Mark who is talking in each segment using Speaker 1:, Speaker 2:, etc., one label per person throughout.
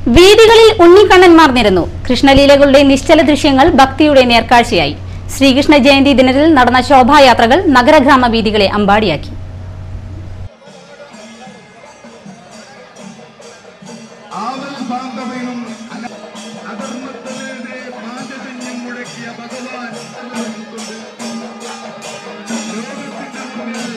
Speaker 1: വീതികളിൽ ഉണ്ണിക്കണ്ണന്മാർ നിരന്നു കൃഷ്ണലീലകളുടെ നിശ്ചല ദൃശ്യങ്ങൾ ഭക്തിയുടെ നേർക്കാഴ്ചയായി ശ്രീകൃഷ്ണ ജയന്തി ദിനത്തിൽ നടന്ന ശോഭായാത്രകൾ നഗരഗ്രാമ വീതികളെ അമ്പാടിയാക്കി
Speaker 2: ആവൽ ബാന്ധവനും അന- അധർമ്മത്തിനെതിരെ പാഞ്ചജന്യം മുഴക്കിയ ഭഗവാൻ നിലനിൽക്കുന്നത് ലോകത്തിന്റെ മുന്നിൽ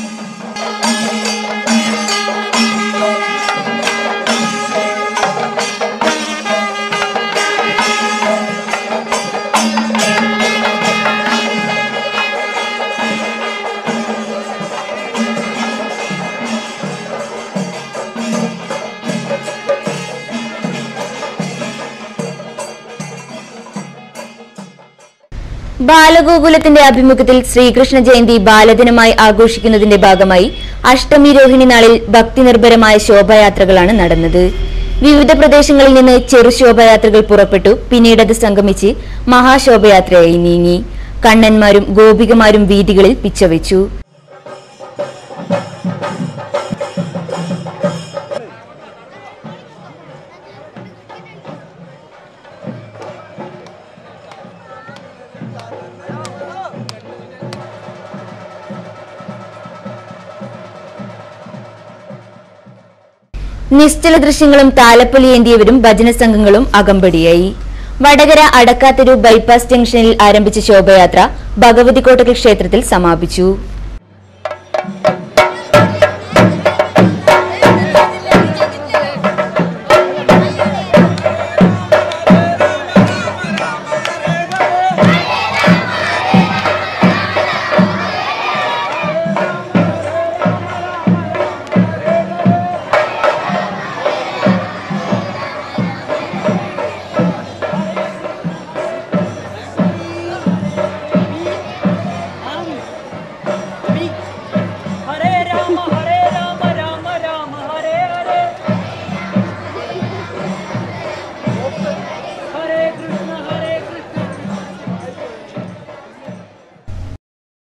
Speaker 3: ബാലഗോകുലത്തിന്റെ ആഭിമുഖ്യത്തിൽ ശ്രീകൃഷ്ണ ജയന്തി ബാലദിനമായി ആഘോഷിക്കുന്നതിന്റെ ഭാഗമായി അഷ്ടമി രോഹിണി നാളിൽ ഭക്തിനിർഭരമായ ശോഭായാത്രകളാണ് നടന്നത് വിവിധ പ്രദേശങ്ങളിൽ നിന്ന് ചെറു ശോഭായാത്രകൾ പുറപ്പെട്ടു പിന്നീട് അത് സംഗമിച്ച് മഹാശോഭയാത്രയായി നീങ്ങി കണ്ണന്മാരും ഗോപികമാരും വീതികളിൽ പിച്ചവെച്ചു നിശ്ചല ദൃശ്യങ്ങളും താലപ്പൊലി ഏന്തിയവരും ഭജന സംഘങ്ങളും അകമ്പടിയായി വടകര അടക്കാത്തെരു ബൈപ്പാസ് ജംഗ്ഷനിൽ ആരംഭിച്ച ശോഭയാത്ര ഭഗവതിക്കോട്ടകൽ ക്ഷേത്രത്തിൽ സമാപിച്ചു